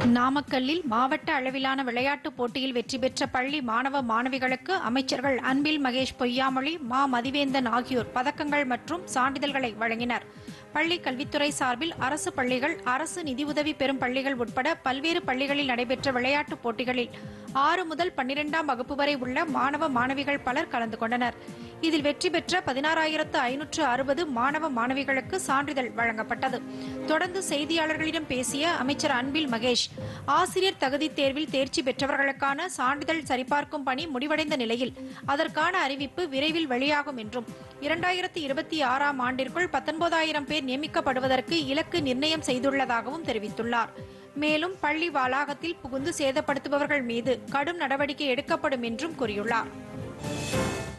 நாமக்கல்லில் மாவட்ட அளவிலான விளையாட்டுப் போட்டியில் வெற்றி பெற்ற பள்ளி மாணவ மாணவிகளுக்கு அமைச்சர்கள் அன்பில் மகேஷ் பொய்யாமொழி மா மதிவேந்தன் ஆகியோர் பதக்கங்கள் மற்றும் சான்றிதழ்களை வழங்கினர் பள்ளி கல்வித்துறை சார்பில் அரசு பள்ளிகள் அரசு நிதியுதவி பெறும் பள்ளிகள் உட்பட பல்வேறு பள்ளிகளில் நடைபெற்ற விளையாட்டுப் போட்டிகளில் ஆறு முதல் பன்னிரெண்டாம் வகுப்பு வரை உள்ள மாணவ மாணவிகள் பலர் கலந்து கொண்டனர் இதில் வெற்றி பெற்ற பதினாறாயிரத்து ஐநூற்று அறுபது மாணவ மாணவிகளுக்கு சான்றிதழ் வழங்கப்பட்டது தொடர்ந்து செய்தியாளர்களிடம் பேசிய அமைச்சர் அன்பில் மகேஷ் ஆசிரியர் தகுதி தேர்வில் தேர்ச்சி பெற்றவர்களுக்கான சான்றிதழ் சரிபார்க்கும் பணி முடிவடைந்த நிலையில் அதற்கான அறிவிப்பு விரைவில் வெளியாகும் என்றும் இரண்டாயிரத்தி இருபத்தி ஆறாம் ஆண்டிற்குள் பத்தொன்பதாயிரம் பேர் நியமிக்கப்படுவதற்கு இலக்கு நிர்ணயம் செய்துள்ளதாகவும் தெரிவித்துள்ளார் மேலும் பள்ளி வளாகத்தில் புகுந்து சேதப்படுத்துபவர்கள் மீது கடும் நடவடிக்கை எடுக்கப்படும் என்றும் கூறியுள்ளார்